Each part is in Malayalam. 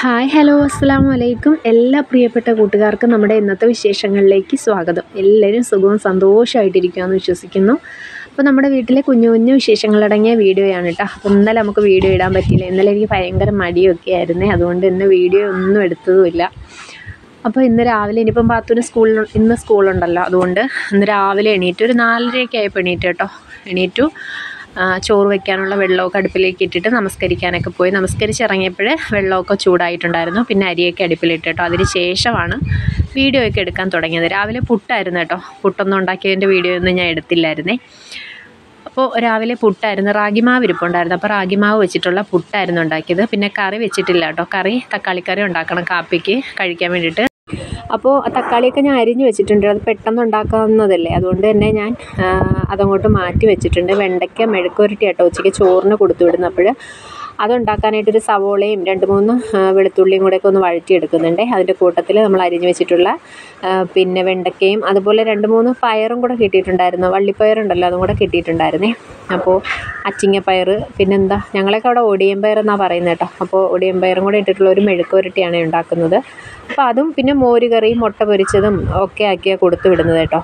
ഹായ് ഹലോ അസ്സാം വലൈക്കും എല്ലാ പ്രിയപ്പെട്ട കൂട്ടുകാർക്കും നമ്മുടെ ഇന്നത്തെ വിശേഷങ്ങളിലേക്ക് സ്വാഗതം എല്ലാവരും സുഖവും സന്തോഷമായിട്ടിരിക്കുമെന്ന് വിശ്വസിക്കുന്നു അപ്പോൾ നമ്മുടെ വീട്ടിലെ കുഞ്ഞു കുഞ്ഞു വിശേഷങ്ങളടങ്ങിയ വീഡിയോയാണ് കേട്ടോ അപ്പോൾ ഇന്നലെ നമുക്ക് വീഡിയോ ഇടാൻ പറ്റിയില്ല ഇന്നലെ എനിക്ക് ഭയങ്കര മടിയൊക്കെ ആയിരുന്നേ അതുകൊണ്ട് ഇന്ന് വീഡിയോ ഒന്നും എടുത്തതുമില്ല അപ്പോൾ ഇന്ന് രാവിലെ ഇനിയിപ്പം പാത്തൂന് സ്കൂളിൽ ഇന്ന് സ്കൂളുണ്ടല്ലോ അതുകൊണ്ട് ഇന്ന് രാവിലെ എണീറ്റ് ഒരു നാലരയൊക്കെ ആയപ്പോൾ എണീറ്റ് കേട്ടോ എണീറ്റു ആ, ചോറ് വെക്കാനുള്ള വെള്ളമൊക്കെ അടുപ്പിലേക്ക് ഇട്ടിട്ട് നമസ്കരിക്കാനൊക്കെ പോയി നമസ്കരിച്ചിറങ്ങിയപ്പോൾ വെള്ളമൊക്കെ ചൂടായിട്ടുണ്ടായിരുന്നു പിന്നെ അരിയൊക്കെ അടുപ്പിലിട്ട് കേട്ടോ അതിന് ശേഷമാണ് വീഡിയോ ഒക്കെ എടുക്കാൻ തുടങ്ങിയത് രാവിലെ പുട്ടായിരുന്നു കേട്ടോ പുട്ടൊന്നും ഉണ്ടാക്കിയതിൻ്റെ വീഡിയോ ഒന്നും ഞാൻ എടുത്തില്ലായിരുന്നേ അപ്പോൾ രാവിലെ പുട്ടായിരുന്നു റാഗിമാവ് ഇരിപ്പുണ്ടായിരുന്നു അപ്പോൾ റാഗിമാവ് വെച്ചിട്ടുള്ള പുട്ടായിരുന്നു ഉണ്ടാക്കിയത് പിന്നെ കറി വെച്ചിട്ടില്ല കേട്ടോ കറി തക്കാളിക്കറി ഉണ്ടാക്കണം കാപ്പിക്ക് കഴിക്കാൻ വേണ്ടിയിട്ട് അപ്പോൾ തക്കാളിയൊക്കെ ഞാൻ അരിഞ്ഞ് വെച്ചിട്ടുണ്ട് അത് പെട്ടെന്ന് ഉണ്ടാക്കാവുന്നതല്ലേ അതുകൊണ്ട് തന്നെ ഞാൻ ആ, അതങ്ങോട്ട് മാറ്റി വെച്ചിട്ടുണ്ട് വെണ്ടയ്ക്ക മെഴുക്കുരുട്ടി കേട്ടോ ഉച്ചയ്ക്ക് ചോറിന് കൊടുത്തു വിടുന്നപ്പോൾ അതുണ്ടാക്കാനായിട്ടൊരു സവോളയും രണ്ട് മൂന്ന് ആ, വെളുത്തുള്ളിയും കൂടെയൊക്കെ ഒന്ന് വഴറ്റിയെടുക്കുന്നുണ്ട് അതിൻ്റെ കൂട്ടത്തിൽ നമ്മൾ അരിഞ്ഞ് വെച്ചിട്ടുള്ള ആ, പിന്നെ വെണ്ടയ്ക്കയും അതുപോലെ രണ്ട് മൂന്ന് പയറും കൂടെ കിട്ടിയിട്ടുണ്ടായിരുന്നു വള്ളിപ്പയറുണ്ടല്ലോ അതും കൂടെ കിട്ടിയിട്ടുണ്ടായിരുന്നേ അപ്പോൾ അച്ചിങ്ങപ്പയർ പിന്നെന്താ ഞങ്ങളൊക്കെ അവിടെ ഒടിയൻ പയർ എന്നാണ് പറയുന്നത് കേട്ടോ അപ്പോൾ ഒടിയൻ പയറും കൂടെ ഇട്ടിട്ടുള്ള ഒരു മെഴുക്കുരട്ടിയാണ് ഉണ്ടാക്കുന്നത് അപ്പോൾ അതും പിന്നെ മോര് കറിയും മുട്ട പൊരിച്ചതും ഒക്കെ ആക്കിയാണ് കൊടുത്തു വിടുന്നത് കേട്ടോ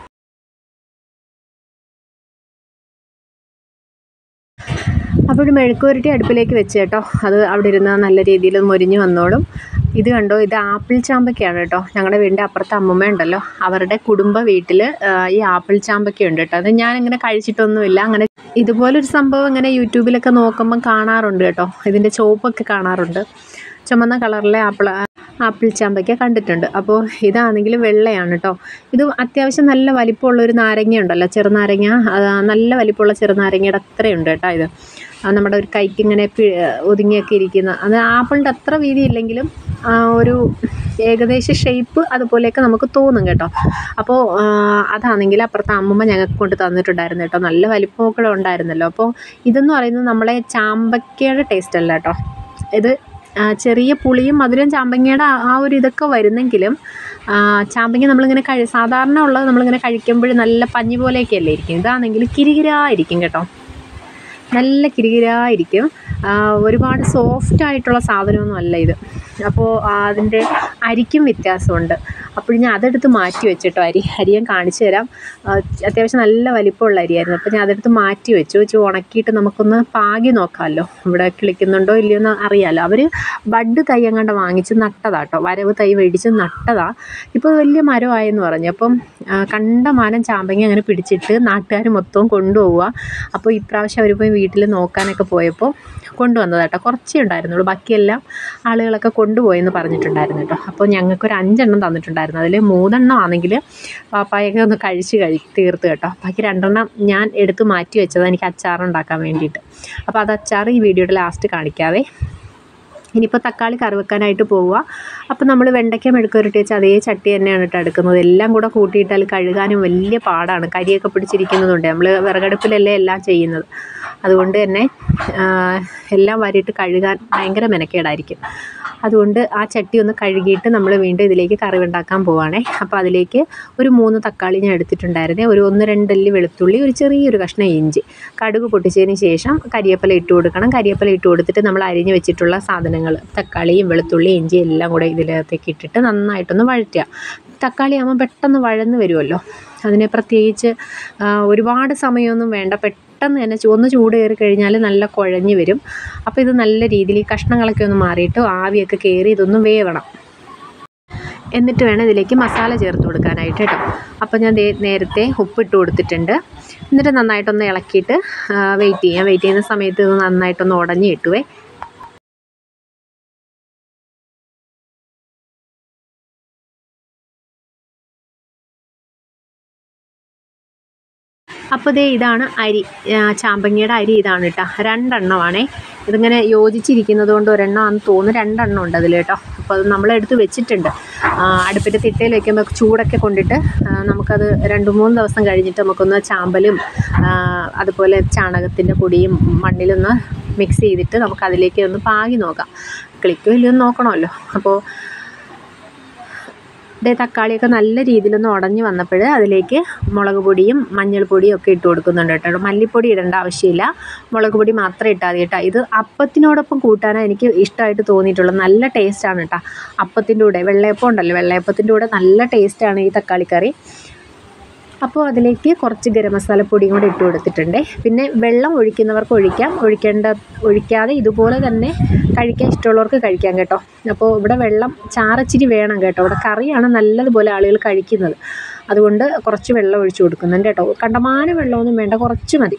അപ്പോൾ ഒരു മെഴുക്കുരുട്ടി അടുപ്പിലേക്ക് വെച്ച് കേട്ടോ അത് അവിടെ ഇരുന്ന് നല്ല രീതിയിൽ മൊരിഞ്ഞ് വന്നോളും ഇത് കണ്ടോ ഇത് ആപ്പിൾ ചാമ്പക്കയാണ് കേട്ടോ ഞങ്ങളുടെ വീടിൻ്റെ അപ്പുറത്തെ അമ്മമ്മ ഉണ്ടല്ലോ അവരുടെ കുടുംബ വീട്ടിൽ ഈ ആപ്പിൾ ചാമ്പക്ക ഉണ്ട് കേട്ടോ അത് ഞാനിങ്ങനെ കഴിച്ചിട്ടൊന്നുമില്ല അങ്ങനെ ഇതുപോലൊരു സംഭവം ഇങ്ങനെ യൂട്യൂബിലൊക്കെ നോക്കുമ്പം കാണാറുണ്ട് കേട്ടോ ഇതിൻ്റെ ചോപ്പൊക്കെ കാണാറുണ്ട് ചുമന്ന കളറിലെ ആപ്പിൾ ആപ്പിൾ ചാമ്പയ്ക്ക കണ്ടിട്ടുണ്ട് അപ്പോൾ ഇതാണെങ്കിൽ വെള്ളയാണ് കേട്ടോ ഇത് അത്യാവശ്യം നല്ല വലിപ്പമുള്ള ഒരു നാരങ്ങ ഉണ്ടല്ലോ ചെറുനാരങ്ങ അത് നല്ല വലിപ്പമുള്ള ചെറുനാരങ്ങയുടെ അത്രയുണ്ട് കേട്ടോ ഇത് അത് നമ്മുടെ ഒരു കൈക്ക് ഇങ്ങനെ പി- ഒതുങ്ങിയൊക്കെ ഇരിക്കുന്ന അത് ആപ്പിളിൻ്റെ അത്ര വീതി ഇല്ലെങ്കിലും ആ, ഒരു ഏകദേശ ഷേപ്പ് അതുപോലെയൊക്കെ നമുക്ക് തോന്നും കേട്ടോ അപ്പോൾ ആ, അതാണെങ്കിൽ അപ്പുറത്തെ അമ്മമ്മ ഞങ്ങൾക്ക് കൊണ്ട് തന്നിട്ടുണ്ടായിരുന്നു കേട്ടോ നല്ല വലിപ്പമൊക്കെ ഉണ്ടായിരുന്നല്ലോ അപ്പോൾ ഇതെന്ന് പറയുന്നത് നമ്മളെ ചാമ്പക്കയുടെ ടേസ്റ്റ് അല്ല കേട്ടോ ഇത് ആ, ചെറിയ പുളിയും മധുരം ചാമ്പങ്ങയുടെ ആ- ആ ഒരു ഇതൊക്കെ വരുന്നെങ്കിലും ആ, ചാമ്പങ്ങ നമ്മളിങ്ങനെ കഴി സാധാരണ ഉള്ളത് നമ്മളിങ്ങനെ കഴിക്കുമ്പോൾ നല്ല പഞ്ഞി പോലെയൊക്കെ അല്ലേ ഇരിക്കും ഇതാണെങ്കിൽ കിരികിരായിരിക്കും കേട്ടോ നല്ല കിരികിരായിരിക്കും ആ, ഒരുപാട് സോഫ്റ്റ് ആയിട്ടുള്ള സാധനമൊന്നും അല്ല ഇത് അപ്പോൾ അതിൻ്റെ അരിക്കും വ്യത്യാസമുണ്ട് അപ്പോൾ ഞാൻ അതെടുത്ത് മാറ്റി വെച്ചിട്ടോ അരി അരി ഞാൻ കാണിച്ചു തരാം ആ, അത്യാവശ്യം നല്ല വലിപ്പമുള്ള അരിയായിരുന്നു അപ്പോൾ ഞാൻ അതെടുത്ത് മാറ്റി വെച്ചു വെച്ച് ഉണക്കിയിട്ട് നമുക്കൊന്ന് പാകി നോക്കാമല്ലോ ഇവിടെ കിളിക്കുന്നുണ്ടോ ഇല്ലയോ എന്ന് അറിയാമല്ലോ അവർ ബഡ് തൈ അങ്ങാണ്ട് വാങ്ങിച്ച് നട്ടതാട്ടോ വരവ് തൈ മേടിച്ച് നട്ടതാ ഇപ്പോൾ വലിയ മരമായെന്ന് പറഞ്ഞു അപ്പം ആ, കണ്ടമാനം ചാമ്പങ്ങ അങ്ങനെ പിടിച്ചിട്ട് നാട്ടുകാർ മൊത്തവും കൊണ്ടുപോവുക അപ്പോൾ ഇപ്രാവശ്യം അവർ പോയി വീട്ടിൽ നോക്കാനൊക്കെ പോയപ്പോൾ കൊണ്ടുവന്നതാട്ടോ കുറച്ചേ ഉണ്ടായിരുന്നുള്ളൂ ബാക്കിയെല്ലാം ആളുകളൊക്കെ കൊണ്ടുപോയെന്ന് പറഞ്ഞിട്ടുണ്ടായിരുന്നു കേട്ടോ അപ്പോൾ ഞങ്ങൾക്കൊരു അഞ്ചെണ്ണം തന്നിട്ടുണ്ടായിരുന്നു അതിൽ മൂന്നെണ്ണം ആണെങ്കിൽ പാപ്പായൊക്കെ ഒന്ന് കഴിച്ച് കഴി തീർത്ത് കേട്ടോ ബാക്കി രണ്ടെണ്ണം ഞാൻ എടുത്ത് മാറ്റി വെച്ചത് എനിക്ക് അച്ചാറുണ്ടാക്കാൻ വേണ്ടിയിട്ട് അപ്പോൾ അത് അച്ചാർ ഈ വീഡിയോയുടെ ലാസ്റ്റ് കാണിക്കാവേ ഇനിയിപ്പോൾ തക്കാളി കറി വെക്കാനായിട്ട് പോവുക അപ്പോൾ നമ്മൾ വെണ്ടയ്ക്ക മെഴുക്കുരട്ടി വെച്ച് അതേ ചട്ടി തന്നെയാണ് കേട്ടോ എടുക്കുന്നത് എല്ലാം കൂടെ കൂട്ടിയിട്ടാൽ കഴുകാനും വലിയ പാടാണ് കരിയൊക്കെ പിടിച്ചിരിക്കുന്നതുകൊണ്ട് നമ്മൾ വിറകടുപ്പിലല്ലേ എല്ലാം ചെയ്യുന്നത് അതുകൊണ്ട് തന്നെ ആ, എല്ലാം വാരിയിട്ട് കഴുകാൻ ഭയങ്കര മെനക്കേടായിരിക്കും അതുകൊണ്ട് ആ ചട്ടി ഒന്ന് കഴുകിയിട്ട് നമ്മൾ വീണ്ടും ഇതിലേക്ക് കറി ഉണ്ടാക്കാൻ പോവുകയാണേ അപ്പോൾ അതിലേക്ക് ഒരു മൂന്ന് തക്കാളി ഞാൻ എടുത്തിട്ടുണ്ടായിരുന്നേ ഒരു ഒന്ന് രണ്ടല്ലി വെളുത്തുള്ളി ഒരു ചെറിയൊരു കഷ്ണം ഇഞ്ചി കടുക് പൊട്ടിച്ചതിന് ശേഷം കരിയേപ്പില ഇട്ട് കൊടുക്കണം കരിയേപ്പില ഇട്ട് കൊടുത്തിട്ട് നമ്മൾ അരിഞ്ഞ് വെച്ചിട്ടുള്ള സാധനങ്ങൾ തക്കാളിയും വെളുത്തുള്ളി ഇഞ്ചി എല്ലാം കൂടെ ഇതിനകത്തേക്ക് ഇട്ടിട്ട് നന്നായിട്ടൊന്ന് വഴറ്റുക തക്കാളി ആകുമ്പോൾ പെട്ടെന്ന് വഴന്ന് വരുമല്ലോ അതിനെ പ്രത്യേകിച്ച് ആ, ഒരുപാട് സമയമൊന്നും വേണ്ട പെട്ടെന്ന് തന്നെ ചു- ഒന്ന് ചൂട് കയറി കഴിഞ്ഞാൽ നല്ല കുഴഞ്ഞ് വരും അപ്പോൾ ഇത് നല്ല രീതിയിൽ ഈ കഷ്ണങ്ങളൊക്കെ ഒന്ന് മാറിയിട്ട് ആവിയൊക്കെ കയറി ഇതൊന്ന് വേവണം എന്നിട്ട് വേണം ഇതിലേക്ക് മസാല ചേർത്ത് കൊടുക്കാനായിട്ട് കേട്ടോ അപ്പോൾ ഞാൻ ദേ നേരത്തെ ഉപ്പിട്ട് കൊടുത്തിട്ടുണ്ട് എന്നിട്ട് നന്നായിട്ടൊന്ന് ഇളക്കിയിട്ട് വെയിറ്റ് ചെയ്യാം വെയിറ്റ് ചെയ്യുന്ന സമയത്ത് ഇത് നന്നായിട്ടൊന്ന് ഉടഞ്ഞ് കിട്ടുവേ അപ്പോൾ ദേ ഇതാണ് അരി ആ, ചാമ്പങ്ങയുടെ അരി ഇതാണ് കേട്ടോ രണ്ടെണ്ണമാണേ ഇതിങ്ങനെ യോജിച്ചിരിക്കുന്നത് കൊണ്ട് ഒരെണ്ണമാണെന്ന് തോന്നുന്നു രണ്ടെണ്ണം ഉണ്ട് അതിൽ കേട്ടോ അപ്പോൾ അത് നമ്മളെടുത്ത് വെച്ചിട്ടുണ്ട് ആ, അടുപ്പിൻ്റെ തിട്ടയിൽ വെക്കുമ്പോൾ ചൂടൊക്കെ കൊണ്ടിട്ട് ആ, നമുക്കത് രണ്ട് മൂന്ന് ദിവസം കഴിഞ്ഞിട്ട് നമുക്കൊന്ന് ചാമ്പലും ആ, അതുപോലെ ചാണകത്തിൻ്റെ പൊടിയും മണ്ണിലൊന്ന് മിക്സ് ചെയ്തിട്ട് നമുക്ക് അതിലേക്ക് ഒന്ന് പാകി നോക്കാം കിളിക്കോ ഇല്ലയോ എന്ന് നോക്കണമല്ലോ അപ്പോൾ ഇതേ തക്കാളിയൊക്കെ നല്ല രീതിയിലൊന്ന് ഉടഞ്ഞ് വന്നപ്പോൾ അതിലേക്ക് മുളക് പൊടിയും മഞ്ഞൾപ്പൊടിയും ഒക്കെ ഇട്ട് കൊടുക്കുന്നുണ്ട് കേട്ടോ മല്ലിപ്പൊടി ഇടേണ്ട ആവശ്യമില്ല മുളക് പൊടി മാത്രം ഇട്ടാൽ മതി കേട്ടോ ഇത് അപ്പത്തിനോടൊപ്പം കൂട്ടാനാണ് എനിക്ക് ഇഷ്ടമായിട്ട് തോന്നിയിട്ടുള്ളത് നല്ല ടേസ്റ്റാണ് കേട്ടോ അപ്പത്തിൻ്റെ കൂടെ വെള്ളയപ്പം ഉണ്ടല്ലോ വെള്ളയപ്പത്തിൻ്റെ കൂടെ നല്ല ടേസ്റ്റാണ് ഈ തക്കാളിക്കറി അപ്പോൾ അതിലേക്ക് കുറച്ച് ഗരം മസാലപ്പൊടിയും കൂടെ ഇട്ട് കൊടുത്തിട്ടുണ്ട് പിന്നെ വെള്ളം ഒഴിക്കുന്നവർക്ക് ഒഴിക്കാം ഒഴിക്കേണ്ട ഒഴിക്കാതെ ഇതുപോലെ തന്നെ കഴിക്കാൻ ഇഷ്ടമുള്ളവർക്ക് കഴിക്കാം കേട്ടോ അപ്പോൾ ഇവിടെ വെള്ളം ചാറച്ചിരി വേണം കേട്ടോ ഇവിടെ കറിയാണ് നല്ലതുപോലെ ആളുകൾ കഴിക്കുന്നത് അതുകൊണ്ട് കുറച്ച് വെള്ളം ഒഴിച്ച് കൊടുക്കുന്നുണ്ട് കേട്ടോ കണ്ടമാനം വെള്ളമൊന്നും വേണ്ട കുറച്ച് മതി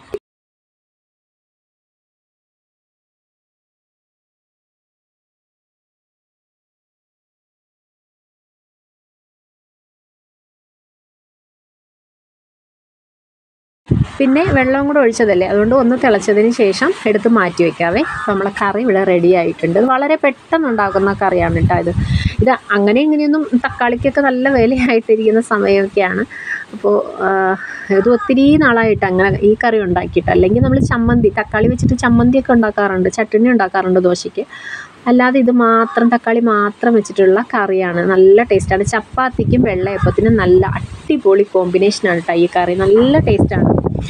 പിന്നെ വെള്ളവും കൂടെ ഒഴിച്ചതല്ലേ അതുകൊണ്ട് ഒന്ന് തിളച്ചതിന് ശേഷം എടുത്ത് മാറ്റി വെക്കാവേ അപ്പോൾ നമ്മളെ കറി ഇവിടെ റെഡി ആയിട്ടുണ്ട് ഇത് വളരെ പെട്ടെന്ന് ഉണ്ടാക്കുന്ന കറിയാണ് കേട്ടോ ഇത് ഇത് അങ്ങനെ ഇങ്ങനെയൊന്നും തക്കാളിക്കൊക്കെ നല്ല വിലയായിട്ടിരിക്കുന്ന സമയമൊക്കെയാണ് അപ്പോൾ ഇത് ഒത്തിരി നാളായിട്ട് അങ്ങനെ ഈ കറി ഉണ്ടാക്കിയിട്ട് അല്ലെങ്കിൽ നമ്മൾ ചമ്മന്തി തക്കാളി വെച്ചിട്ട് ചമ്മന്തിയൊക്കെ ഉണ്ടാക്കാറുണ്ട് ചട്ടണി ഉണ്ടാക്കാറുണ്ട് ദോശയ്ക്ക് അല്ലാതെ ഇത് മാത്രം തക്കാളി മാത്രം വെച്ചിട്ടുള്ള കറിയാണ് നല്ല ടേസ്റ്റാണ് ചപ്പാത്തിക്കും വെള്ളയപ്പത്തിനും നല്ല അടിപൊളി കോമ്പിനേഷനാണ് കേട്ടോ ഈ കറി നല്ല ടേസ്റ്റാണ്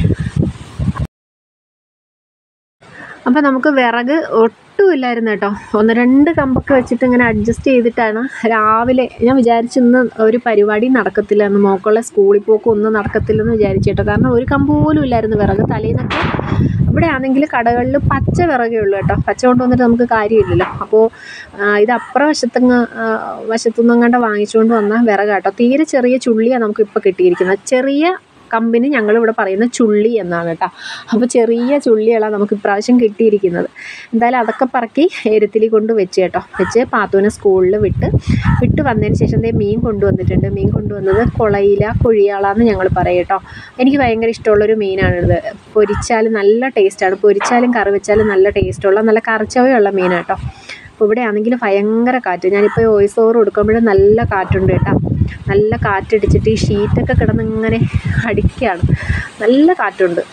അപ്പോൾ നമുക്ക് വിറക് ഒട്ടുമില്ലായിരുന്നു കേട്ടോ ഒന്ന് രണ്ട് കമ്പൊക്കെ വെച്ചിട്ട് ഇങ്ങനെ അഡ്ജസ്റ്റ് ചെയ്തിട്ടാണ് രാവിലെ ഞാൻ വിചാരിച്ചു ഇന്ന് ഒരു പരിപാടി നടക്കത്തില്ല എന്ന് മോക്കുള്ള സ്കൂളിൽ പോക്കും ഒന്നും നടക്കത്തില്ലെന്ന് വിചാരിച്ചു കേട്ടോ കാരണം ഒരു കമ്പ് പോലും ഇല്ലായിരുന്നു വിറക് തലേന്നൊക്കെ ഇവിടെ ആണെങ്കിൽ കടകളിൽ പച്ച വിറകേ ഉള്ളൂ കേട്ടോ പച്ച കൊണ്ടുവന്നിട്ട് നമുക്ക് കാര്യമില്ലല്ലോ അപ്പോൾ ഇത് അപ്പുറ വശത്തങ്ങ് വശത്തുനിന്നും കണ്ട വാങ്ങിച്ചുകൊണ്ട് വന്ന വിറക് കേട്ടോ തീരെ ചെറിയ ചുള്ളിയാണ് നമുക്ക് ഇപ്പോൾ കിട്ടിയിരിക്കുന്നത് ചെറിയ കമ്പിന് ഞങ്ങളിവിടെ പറയുന്ന ചുള്ളി എന്നാണ് കേട്ടോ അപ്പോൾ ചെറിയ ചുള്ളികളാണ് നമുക്ക് ഇപ്രാവശ്യം കിട്ടിയിരിക്കുന്നത് എന്തായാലും അതൊക്കെ പറക്കി എരുത്തിലി കൊണ്ട് വെച്ച് കേട്ടോ വെച്ച് പാത്തുവിനെ സ്കൂളിൽ വിട്ട് വിട്ട് വന്നതിന് ശേഷം ദേ മീൻ കൊണ്ടുവന്നിട്ടുണ്ട് മീൻ കൊണ്ടുവന്നത് കുളയില കുഴിയാളാന്ന് ഞങ്ങൾ പറയും കേട്ടോ എനിക്ക് ഭയങ്കര ഇഷ്ടമുള്ളൊരു മീനാണിത് പൊരിച്ചാലും നല്ല ടേസ്റ്റാണ് പൊരിച്ചാലും കറി വെച്ചാലും നല്ല ടേസ്റ്റുള്ള നല്ല കറിച്ചവയുള്ള മീനാണ് കേട്ടോ അപ്പോൾ ഇവിടെ ആണെങ്കിൽ ഭയങ്കര കാറ്റ് ഞാനിപ്പോൾ വോയിസ് ഓവർ കൊടുക്കുമ്പോഴും നല്ല കാറ്റുണ്ട് കേട്ടോ നല്ല കാറ്റടിച്ചിട്ട് ഈ ഷീറ്റൊക്കെ കിടന്നിങ്ങനെ അടിക്കുകയാണ് നല്ല കാറ്റുണ്ട്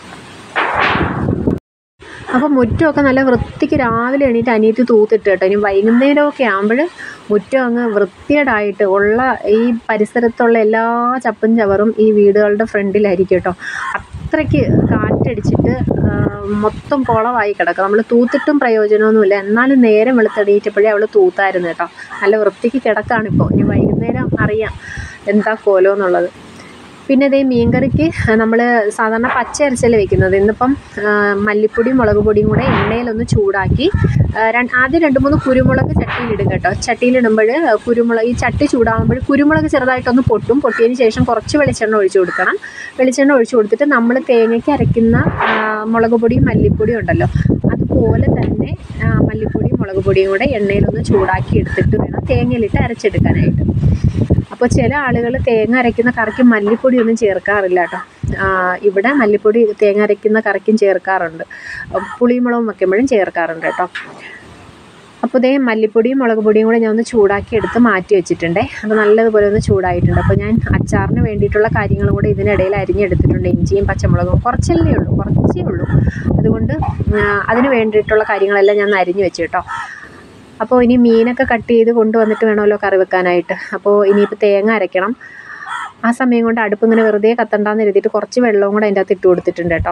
അപ്പോൾ മുറ്റമൊക്കെ നല്ല വൃത്തിക്ക് രാവിലെ എണീറ്റ് അനിയത്തി തൂത്തിട്ട് കേട്ടോ ഇനി വൈകുന്നേരമൊക്കെ ആകുമ്പോൾ മുറ്റം അങ്ങ് വൃത്തിയേടായിട്ട് ഉള്ള ഈ പരിസരത്തുള്ള എല്ലാ ചപ്പും ചവറും ഈ വീടുകളുടെ ഫ്രണ്ടിലായിരിക്കും കേട്ടോ അത്രയ്ക്ക് കാറ്റടിച്ചിട്ട് മൊത്തം കുളമായി കിടക്കും നമ്മൾ തൂത്തിട്ടും പ്രയോജനമൊന്നുമില്ല എന്നാലും നേരം വെളുത്തെണീറ്റപ്പോഴേ അവൾ തൂത്തായിരുന്നു കേട്ടോ നല്ല വൃത്തിക്ക് കിടക്കാണിപ്പോൾ ഇനി വൈകുന്നേരം അറിയാം എന്താ കോലം എന്നുള്ളത് പിന്നെ ഇതേ മീൻകറിക്ക് നമ്മൾ സാധാരണ പച്ച അരച്ചല്ലേ വെക്കുന്നത് ഇന്നിപ്പം മല്ലിപ്പൊടിയും മുളക് പൊടിയും കൂടെ എണ്ണയിലൊന്ന് ചൂടാക്കി ആദ്യം രണ്ട് മൂന്ന് കുരുമുളക് ചട്ടിയിലിടും കേട്ടോ ചട്ടിയിലിടുമ്പോൾ കുരുമുളക് ഈ ചട്ടി ചൂടാകുമ്പോൾ കുരുമുളക് ചെറുതായിട്ടൊന്ന് പൊട്ടും പൊട്ടിയതിന് ശേഷം കുറച്ച് വെളിച്ചെണ്ണ ഒഴിച്ചു കൊടുക്കണം വെളിച്ചെണ്ണ ഒഴിച്ചു കൊടുത്തിട്ട് നമ്മൾ തേങ്ങയ്ക്ക് അരയ്ക്കുന്ന മുളക് പൊടിയും മല്ലിപ്പൊടിയും ഉണ്ടല്ലോ അതുപോലെ തന്നെ മല്ലിപ്പൊടിയും മുളക് പൊടിയും കൂടെ എണ്ണയിലൊന്ന് ചൂടാക്കി എടുത്തിട്ട് വേണം തേങ്ങയിലിട്ട് അരച്ചെടുക്കാനായിട്ട് അപ്പോൾ ചില ആളുകൾ തേങ്ങ അരയ്ക്കുന്ന കറിക്ക് മല്ലിപ്പൊടി ഒന്നും ചേർക്കാറില്ല കേട്ടോ ഇവിടെ മല്ലിപ്പൊടി തേങ്ങ അരയ്ക്കുന്ന കറിക്കും ചേർക്കാറുണ്ട് പുളിമുളകും വയ്ക്കുമ്പോഴും ചേർക്കാറുണ്ട് കേട്ടോ അപ്പോൾ ഇതേ മല്ലിപ്പൊടിയും മുളക് പൊടിയും കൂടെ ഞാൻ ഒന്ന് ചൂടാക്കി എടുത്ത് മാറ്റി വെച്ചിട്ടുണ്ട് അപ്പോൾ നല്ലതുപോലെ ഒന്ന് ചൂടായിട്ടുണ്ട് അപ്പോൾ ഞാൻ അച്ചാറിന് വേണ്ടിയിട്ടുള്ള കാര്യങ്ങളും കൂടെ ഇതിനിടയിൽ അരിഞ്ഞെടുത്തിട്ടുണ്ട് ഇഞ്ചിയും പച്ചമുളകും കുറച്ചല്ലേ ഉള്ളൂ കുറച്ചേ ഉള്ളൂ അതുകൊണ്ട് അതിന് വേണ്ടിയിട്ടുള്ള കാര്യങ്ങളെല്ലാം ഞാൻ അരിഞ്ഞു വെച്ചു കേട്ടോ അപ്പോൾ ഇനി മീനൊക്കെ കട്ട് ചെയ്ത് കൊണ്ടുവന്നിട്ട് വേണമല്ലോ കറി വെക്കാനായിട്ട് അപ്പോൾ ഇനിയിപ്പോൾ തേങ്ങ അരയ്ക്കണം ആ സമയം കൊണ്ട് അടുപ്പ് ഇങ്ങനെ വെറുതെ കത്തണ്ടെന്ന് എഴുതിയിട്ട് കുറച്ച് വെള്ളവും കൂടെ അതിൻ്റെ അകത്ത് ഇട്ട് കൊടുത്തിട്ടുണ്ട് കേട്ടോ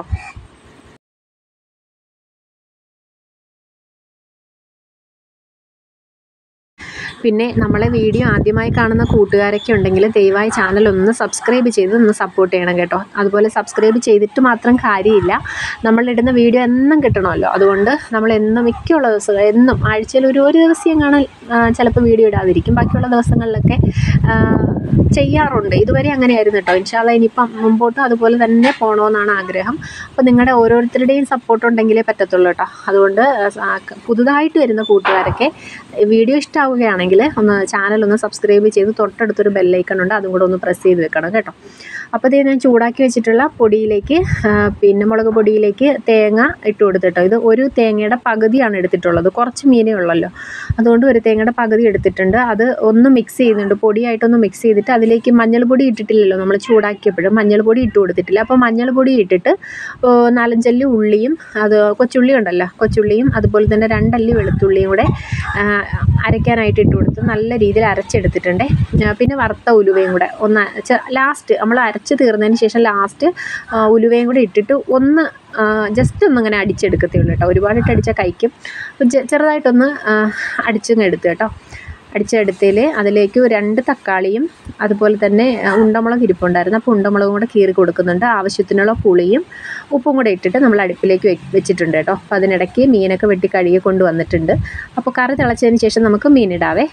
പിന്നെ നമ്മളെ വീഡിയോ ആദ്യമായി കാണുന്ന കൂട്ടുകാരൊക്കെ ഉണ്ടെങ്കിൽ ദയവായി ചാനൽ ഒന്ന് സബ്സ്ക്രൈബ് ചെയ്ത് ഒന്ന് സപ്പോർട്ട് ചെയ്യണം കേട്ടോ അതുപോലെ സബ്സ്ക്രൈബ് ചെയ്തിട്ട് മാത്രം കാര്യമില്ല നമ്മളിടുന്ന വീഡിയോ എന്നും കിട്ടണമല്ലോ അതുകൊണ്ട് നമ്മൾ എന്നും മിക്കുള്ള ദിവസങ്ങൾ എന്നും ആഴ്ചയിൽ ഒരു ഒരു ദിവസം കാണാൻ ചിലപ്പോൾ വീഡിയോ ഇടാതിരിക്കും ബാക്കിയുള്ള ദിവസങ്ങളിലൊക്കെ ചെയ്യാറുണ്ട് ഇതുവരെ അങ്ങനെയായിരുന്നു കേട്ടോ ഇൻഷാല്ല ഇനിയിപ്പം മുമ്പോട്ടും അതുപോലെ തന്നെ പോകണമെന്നാണ് ആഗ്രഹം അപ്പോൾ നിങ്ങളുടെ ഓരോരുത്തരുടെയും സപ്പോർട്ട് ഉണ്ടെങ്കിലേ പറ്റത്തുള്ളൂ കേട്ടോ അതുകൊണ്ട് പുതുതായിട്ട് വരുന്ന കൂട്ടുകാരൊക്കെ വീഡിയോ ഇഷ്ടമാവുകയാണെങ്കിൽ ഒന്ന് ചാനൽ ഒന്ന് സബ്സ്ക്രൈബ് ചെയ്ത് തൊട്ടടുത്തൊരു ബെല്ലൈക്കൺ ഉണ്ട് അതും കൂടെ ഒന്ന് പ്രസ് ചെയ്ത് വെക്കണം കേട്ടോ അപ്പോൾ ഇത് ഞാൻ ചൂടാക്കി വെച്ചിട്ടുള്ള പൊടിയിലേക്ക് പിന്നെ മുളക് പൊടിയിലേക്ക് തേങ്ങ ഇട്ട് കൊടുത്തിട്ടോ ഇത് ഒരു തേങ്ങയുടെ പകുതിയാണ് എടുത്തിട്ടുള്ളത് കുറച്ച് മീനേ ഉള്ളല്ലോ അതുകൊണ്ട് ഒരു തേങ്ങ തേങ്ങയുടെ പകുതി എടുത്തിട്ടുണ്ട് അത് ഒന്ന് മിക്സ് ചെയ്യുന്നുണ്ട് പൊടിയായിട്ടൊന്ന് മിക്സ് ചെയ്തിട്ട് അതിലേക്ക് മഞ്ഞൾപ്പൊടി ഇട്ടിട്ടില്ലല്ലോ നമ്മൾ ചൂടാക്കിയപ്പോഴും മഞ്ഞൾപ്പൊടി ഇട്ട് കൊടുത്തിട്ടില്ല അപ്പോൾ മഞ്ഞൾപ്പൊടി ഇട്ടിട്ട് ഓ, നാലഞ്ചല്ലി ഉള്ളിയും അത് കൊച്ചുള്ളി ഉണ്ടല്ലോ കൊച്ചുള്ളിയും അതുപോലെ തന്നെ രണ്ടല്ലി വെളുത്തുള്ളിയും കൂടെ ആ, അരയ്ക്കാനായിട്ട് ഇട്ട് കൊടുത്ത് നല്ല രീതിയിൽ അരച്ചെടുത്തിട്ടുണ്ട് ആ, പിന്നെ വറുത്ത ഉലുവയും കൂടെ ഒന്ന് ലാസ്റ്റ് നമ്മൾ അരച്ച് തീർന്നതിന് ശേഷം ലാസ്റ്റ് ഉലുവയും കൂടെ ഇട്ടിട്ട് ഒന്ന് ജസ്റ്റ് ഒന്ന് ഇങ്ങനെ അടിച്ചെടുക്കത്തേ ഉള്ളൂ കേട്ടോ ഒരുപാടിട്ട് അടിച്ചാൽ കഴിക്കും അപ്പോൾ ചെ- ചെറുതായിട്ടൊന്ന് ആ, അടിച്ചങ്ങ് എടുത്ത് കേട്ടോ അടിച്ചെടുത്തതിൽ അതിലേക്ക് ഒരു രണ്ട് തക്കാളിയും അതുപോലെ തന്നെ ആ, ഉണ്ടമുളക് ഇരിപ്പുണ്ടായിരുന്നു അപ്പോൾ ഉണ്ടമുളകും കൂടെ കീറി കൊടുക്കുന്നുണ്ട് ആവശ്യത്തിനുള്ള പുളിയും ഉപ്പും കൂടെ ഇട്ടിട്ട് നമ്മൾ അടുപ്പിലേക്ക് വെ- വെച്ചിട്ടുണ്ട് കേട്ടോ അപ്പോൾ അതിനിടയ്ക്ക് മീനൊക്കെ വെട്ടി കഴുകി കൊണ്ടുവന്നിട്ടുണ്ട് അപ്പോൾ കറി തിളച്ചതിന് ശേഷം നമുക്ക് മീനിടാവേ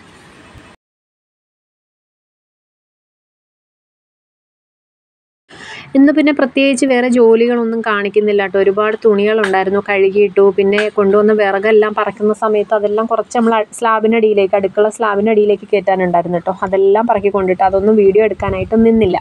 ഇന്ന് പിന്നെ പ്രത്യേകിച്ച് വേറെ ജോലികളൊന്നും കാണിക്കുന്നില്ല കേട്ടോ ഒരുപാട് തുണികളുണ്ടായിരുന്നു കഴുകിയിട്ടു പിന്നെ കൊണ്ടുവന്ന വിറകെല്ലാം പറക്കുന്ന സമയത്ത് അതെല്ലാം കുറച്ച് നമ്മൾ സ്ലാബിനടിയിലേക്ക് അടുക്കള സ്ലാബിനടിയിലേക്ക് കയറ്റാനുണ്ടായിരുന്നു കേട്ടോ അതെല്ലാം പറക്കി കൊണ്ടിട്ട് അതൊന്നും വീഡിയോ എടുക്കാനായിട്ട് നിന്നില്ല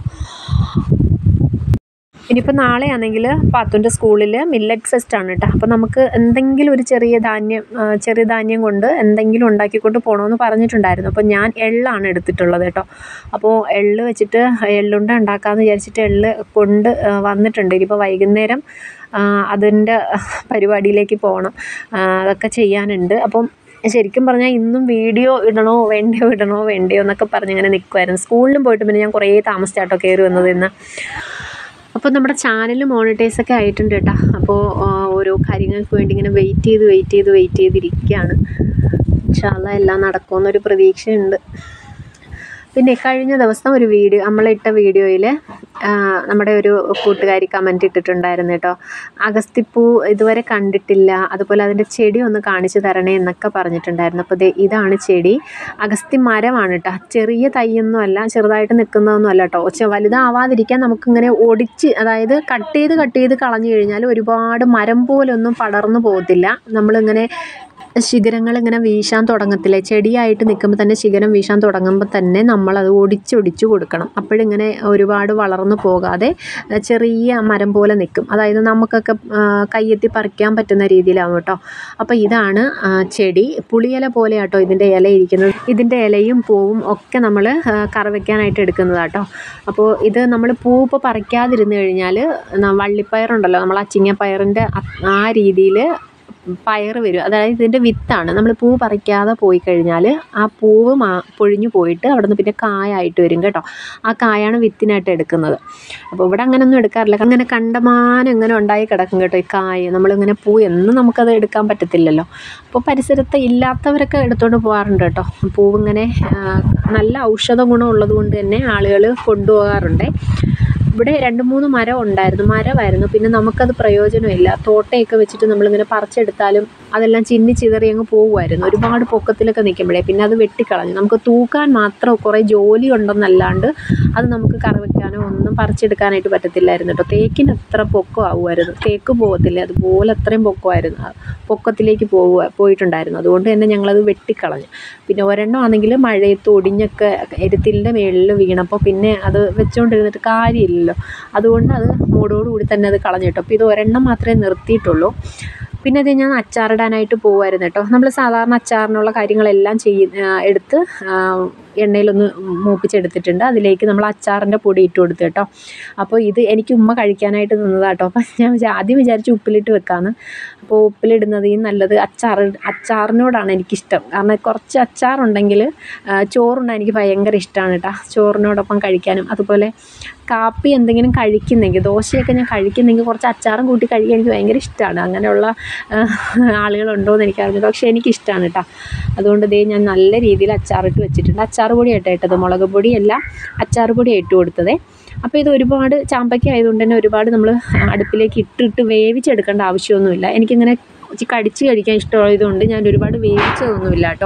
ഇനിയിപ്പോൾ നാളെയാണെങ്കിൽ പാത്തുൻ്റെ സ്കൂളിൽ മില്ലറ്റ് ഫെസ്റ്റ് ആണ് കേട്ടോ അപ്പോൾ നമുക്ക് എന്തെങ്കിലും ഒരു ചെറിയ ധാന്യം ആ, ചെറിയ ധാന്യം കൊണ്ട് എന്തെങ്കിലും ഉണ്ടാക്കിക്കൊണ്ട് പോകണമെന്ന് പറഞ്ഞിട്ടുണ്ടായിരുന്നു അപ്പോൾ ഞാൻ എള്ളാണ് എടുത്തിട്ടുള്ളത് കേട്ടോ അപ്പോൾ എള്ള് വെച്ചിട്ട് എള്ളുണ്ട ഉണ്ടാക്കാമെന്ന് വിചാരിച്ചിട്ട് എള്ള് കൊണ്ട് ആ, വന്നിട്ടുണ്ട് ഇനിയിപ്പോൾ വൈകുന്നേരം ആ, അതിൻ്റെ പരിപാടിയിലേക്ക് പോകണം ആ, അതൊക്കെ ചെയ്യാനുണ്ട് അപ്പം ശരിക്കും പറഞ്ഞാൽ ഇന്നും വീഡിയോ ഇടണോ വേണ്ടയോ ഇടണോ വേണ്ടയോ എന്നൊക്കെ പറഞ്ഞ് ഇങ്ങനെ നിൽക്കുമായിരുന്നു സ്കൂളിലും പോയിട്ട് പിന്നെ ഞാൻ കുറേ താമസിച്ചാട്ടോ കയറി വന്നത് ഇന്ന് അപ്പോൾ നമ്മുടെ ചാനൽ മോണിറ്റൈസ് ഒക്കെ ആയിട്ടുണ്ട് കേട്ടോ അപ്പോൾ ആ, ഓരോ കാര്യങ്ങൾക്ക് വേണ്ടി ഇങ്ങനെ വെയിറ്റ് ചെയ്ത് വെയിറ്റ് ചെയ്ത് വെയിറ്റ് ചെയ്തിരിക്കുകയാണ് ഇൻഷാല്ല എല്ലാം നടക്കുമെന്നൊരു പ്രതീക്ഷയുണ്ട് പിന്നെ കഴിഞ്ഞ ദിവസം ഒരു വീഡിയോ നമ്മളിട്ട വീഡിയോയിൽ നമ്മുടെ ഒരു കൂട്ടുകാരി കമൻറ്റ് ഇട്ടിട്ടുണ്ടായിരുന്നു കേട്ടോ അഗസ്തിപ്പൂ ഇതുവരെ കണ്ടിട്ടില്ല അതുപോലെ അതിൻ്റെ ചെടി ഒന്ന് കാണിച്ചു തരണേ എന്നൊക്കെ പറഞ്ഞിട്ടുണ്ടായിരുന്നു അപ്പോൾ ദേ ഇതാണ് ചെടി അഗസ്തി മരമാണ് കേട്ടോ ചെറിയ തൈയൊന്നും അല്ല ചെറുതായിട്ട് നിൽക്കുന്നതൊന്നും അല്ല കേട്ടോ പക്ഷെ വലുതാവാതിരിക്കാൻ നമുക്കിങ്ങനെ ഒടിച്ച് അതായത് കട്ട് ചെയ്ത് കട്ട് ചെയ്ത് കളഞ്ഞു കഴിഞ്ഞാൽ ഒരുപാട് മരം പോലൊന്നും പടർന്നു പോകത്തില്ല നമ്മളിങ്ങനെ ശിഖരങ്ങൾ ഇങ്ങനെ വീശാൻ തുടങ്ങത്തില്ലേ ചെടിയായിട്ട് നിൽക്കുമ്പോൾ തന്നെ ശിഖരം വീശാൻ തുടങ്ങുമ്പോൾ തന്നെ നമ്മളത് ഒടിച്ചൊടിച്ച് കൊടുക്കണം അപ്പോഴിങ്ങനെ ഒരുപാട് വളർന്നു പോകാതെ ആ, ചെറിയ മരം പോലെ നിൽക്കും അതായത് നമുക്കൊക്കെ ആ, കയ്യെത്തി പറിക്കാൻ പറ്റുന്ന രീതിയിലാവും കേട്ടോ അപ്പോൾ ഇതാണ് ആ, ചെടി പുളിയില പോലെ കേട്ടോ ഇതിൻ്റെ ഇല ഇരിക്കുന്നത് ഇതിൻ്റെ ഇലയും പൂവും ഒക്കെ നമ്മൾ കറി വെക്കാനായിട്ട് എടുക്കുന്നതാട്ടോ അപ്പോൾ ഇത് നമ്മൾ പൂ ഇപ്പോൾ പറിക്കാതിരുന്ന് കഴിഞ്ഞാൽ വള്ളിപ്പയറുണ്ടല്ലോ നമ്മൾ അച്ചിങ്ങപ്പയറിൻ്റെ ആ രീതിയിൽ പയർ വരും അതായത് ഇതിൻ്റെ വിത്താണ് നമ്മൾ പൂ പറിക്കാതെ പോയി കഴിഞ്ഞാൽ ആ പൂവ് മാ പൊഴിഞ്ഞു പോയിട്ട് അവിടെ നിന്ന് പിന്നെ കായായിട്ട് വരും കേട്ടോ ആ കായാണ് വിത്തിനായിട്ട് എടുക്കുന്നത് അപ്പോൾ ഇവിടെ അങ്ങനെയൊന്നും എടുക്കാറില്ല അങ്ങനെ കണ്ടമാനം ഇങ്ങനെ ഉണ്ടായി കിടക്കും കേട്ടോ ഈ കായ നമ്മളിങ്ങനെ പൂ എന്നും നമുക്കത് എടുക്കാൻ പറ്റത്തില്ലല്ലോ അപ്പോൾ പരിസരത്ത് ഇല്ലാത്തവരൊക്കെ എടുത്തുകൊണ്ട് പോകാറുണ്ട് കേട്ടോ പൂവ് ഇങ്ങനെ ആ, നല്ല ഔഷധ ഗുണം ഉള്ളത് കൊണ്ട് തന്നെ ആളുകൾ കൊണ്ടുപോകാറുണ്ട് ഇവിടെ രണ്ട് മൂന്ന് മരം ഉണ്ടായിരുന്നു മരമായിരുന്നു പിന്നെ നമുക്കത് പ്രയോജനമില്ല തോട്ടയൊക്കെ വെച്ചിട്ട് നമ്മളിങ്ങനെ പറിച്ചെടുത്താലും അതെല്ലാം ചിന്നി ചിതറി അങ്ങ് പോകുമായിരുന്നു ഒരുപാട് പൊക്കത്തിലൊക്കെ നിൽക്കുമ്പോഴേ പിന്നെ അത് വെട്ടിക്കളഞ്ഞു നമുക്ക് തൂക്കാൻ മാത്രം കുറേ ജോലി ഉണ്ടെന്നല്ലാണ്ട് അത് നമുക്ക് കറി വെക്കാനോ ഒന്നും പറിച്ചെടുക്കാനായിട്ട് പറ്റത്തില്ലായിരുന്നു കേട്ടോ തേക്കിന് അത്ര പൊക്കം ആവുമായിരുന്നു തേക്ക് പോകത്തില്ല അതുപോലെ അത്രയും പൊക്കമായിരുന്നു ആ പൊക്കത്തിലേക്ക് പോവുക പോയിട്ടുണ്ടായിരുന്നു അതുകൊണ്ട് തന്നെ ഞങ്ങളത് വെട്ടിക്കളഞ്ഞു പിന്നെ ഒരെണ്ണം ആണെങ്കിൽ മഴയത്ത് ഒടിഞ്ഞൊക്കെ എരുത്തിലിൻ്റെ മേളിൽ വീണപ്പോൾ പിന്നെ അത് വെച്ചുകൊണ്ടിരുന്നിട്ട് കാര്യമില്ലല്ലോ അതുകൊണ്ട് അത് മൂടോടുകൂടി തന്നെ അത് കളഞ്ഞു കേട്ടോ അപ്പോൾ ഇത് ഒരെണ്ണം മാത്രമേ നിർത്തിയിട്ടുള്ളൂ പിന്നെ അത് ഞാൻ അച്ചാറിടാനായിട്ട് പോകുമായിരുന്നു കേട്ടോ നമ്മൾ സാധാരണ അച്ചാറിനുള്ള കാര്യങ്ങളെല്ലാം ചെയ്യ ആ, എടുത്ത് ആ, എണ്ണയിലൊന്ന് മൂപ്പിച്ചെടുത്തിട്ടുണ്ട് അതിലേക്ക് നമ്മൾ അച്ചാറിൻ്റെ പൊടി ഇട്ട് കൊടുത്തു കേട്ടോ അപ്പോൾ ഇത് എനിക്ക് ഉമ്മ കഴിക്കാനായിട്ട് നിന്നതാട്ടോ അപ്പം ഞാൻ വിചാ- ആദ്യം വിചാരിച്ചു ഉപ്പിലിട്ട് വെക്കാമെന്ന് അപ്പോൾ ഉപ്പിലിടുന്നതിൽ നല്ലത് അച്ചാർ അച്ചാറിനോടാണ് എനിക്കിഷ്ടം കാരണം കുറച്ച് അച്ചാറുണ്ടെങ്കിൽ ചോറുണ്ടാൻ എനിക്ക് ഭയങ്കര ഇഷ്ടമാണ് കേട്ടോ ചോറിനോടൊപ്പം കഴിക്കാനും അതുപോലെ കാപ്പി എന്തെങ്കിലും കഴിക്കുന്നെങ്കിൽ ദോശയൊക്കെ ഞാൻ കഴിക്കുന്നെങ്കിൽ കുറച്ച് അച്ചാറും കൂട്ടി കഴിക്കാൻ എനിക്ക് ഭയങ്കര ഇഷ്ടമാണ് അങ്ങനെയുള്ള ആ, ആളുകളുണ്ടോയെന്ന് എനിക്ക് അറിഞ്ഞില്ല പക്ഷേ എനിക്കിഷ്ടമാണ് കേട്ടോ അതുകൊണ്ട് ദേ ഞാൻ നല്ല രീതിയിൽ അച്ചാറിട്ട് വെച്ചിട്ടുണ്ട് അച്ചാർ പൊടി ആയിട്ട് ഇട്ടത് മുളക് പൊടിയല്ല അച്ചാർ പൊടി ഇട്ട് കൊടുത്തത് അപ്പോൾ ഇത് ഒരുപാട് ചാമ്പയ്ക്ക ആയതുകൊണ്ട് തന്നെ ഒരുപാട് നമ്മൾ അടുപ്പിലേക്ക് ഇട്ടിട്ട് വേവിച്ചെടുക്കേണ്ട ആവശ്യമൊന്നുമില്ല എനിക്കിങ്ങനെ ഇച്ചിരി കടിച്ച് കഴിക്കാൻ ഇഷ്ടമായതുകൊണ്ട് ഞാൻ ഒരുപാട് വേവിച്ചതൊന്നുമില്ല കേട്ടോ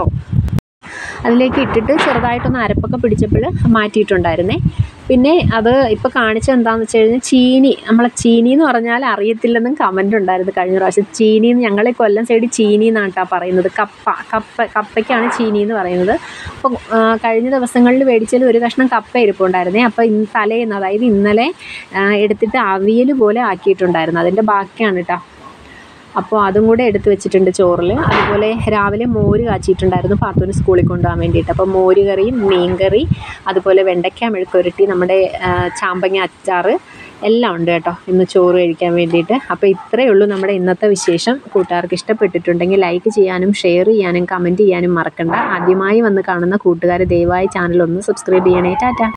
അതിലേക്ക് ഇട്ടിട്ട് ചെറുതായിട്ടൊന്ന് അരപ്പൊക്കെ പിടിച്ചപ്പോൾ മാറ്റിയിട്ടുണ്ടായിരുന്നേ പിന്നെ അത് ഇപ്പോൾ കാണിച്ചത് എന്താണെന്ന് വെച്ച് കഴിഞ്ഞാൽ ചീനി നമ്മളെ ചീനി എന്ന് പറഞ്ഞാൽ അറിയത്തില്ലെന്നും കമൻ്റ് ഉണ്ടായിരുന്നു കഴിഞ്ഞ പ്രാവശ്യം ചീനി എന്ന് ഞങ്ങളെ കൊല്ലം സൈഡ് ചീനി എന്നാണ് കേട്ടോ പറയുന്നത് കപ്പ കപ്പ കപ്പയ്ക്കാണ് ചീനി എന്ന് പറയുന്നത് അപ്പോൾ ആ, കഴിഞ്ഞ ദിവസങ്ങളിൽ മേടിച്ചതിൽ ഒരു കഷ്ണം കപ്പ ഇരിപ്പുണ്ടായിരുന്നേ അപ്പോൾ ഇന്ന് തലേന്ന് അതായത് ഇന്നലെ ആ, എടുത്തിട്ട് അവിയൽ പോലെ ആക്കിയിട്ടുണ്ടായിരുന്നു അതിൻ്റെ ബാക്കിയാണ് കേട്ടോ അപ്പോൾ അതും കൂടെ എടുത്ത് വെച്ചിട്ടുണ്ട് ചോറിൽ അതുപോലെ രാവിലെ മോര് കാച്ചിയിട്ടുണ്ടായിരുന്നു പാത്തുവിന് സ്കൂളിൽ കൊണ്ടുപോകാൻ വേണ്ടിയിട്ട് അപ്പോൾ മോര് കറിയും മീൻ കറി അതുപോലെ വെണ്ടയ്ക്ക മെഴുക്കുരട്ടി നമ്മുടെ ആ, ചാമ്പങ്ങ അച്ചാറ് എല്ലാം ഉണ്ട് കേട്ടോ ഇന്ന് ചോറ് കഴിക്കാൻ വേണ്ടിയിട്ട് അപ്പോൾ ഇത്രയേ ഉള്ളൂ നമ്മുടെ ഇന്നത്തെ വിശേഷം കൂട്ടുകാർക്ക് ഇഷ്ടപ്പെട്ടിട്ടുണ്ടെങ്കിൽ ലൈക്ക് ചെയ്യാനും ഷെയർ ചെയ്യാനും കമൻറ്റ് ചെയ്യാനും മറക്കണ്ട ആദ്യമായി വന്ന് കാണുന്ന കൂട്ടുകാർ ദയവായി ചാനൽ ഒന്ന് സബ്സ്ക്രൈബ് ചെയ്യണേ ടാറ്റ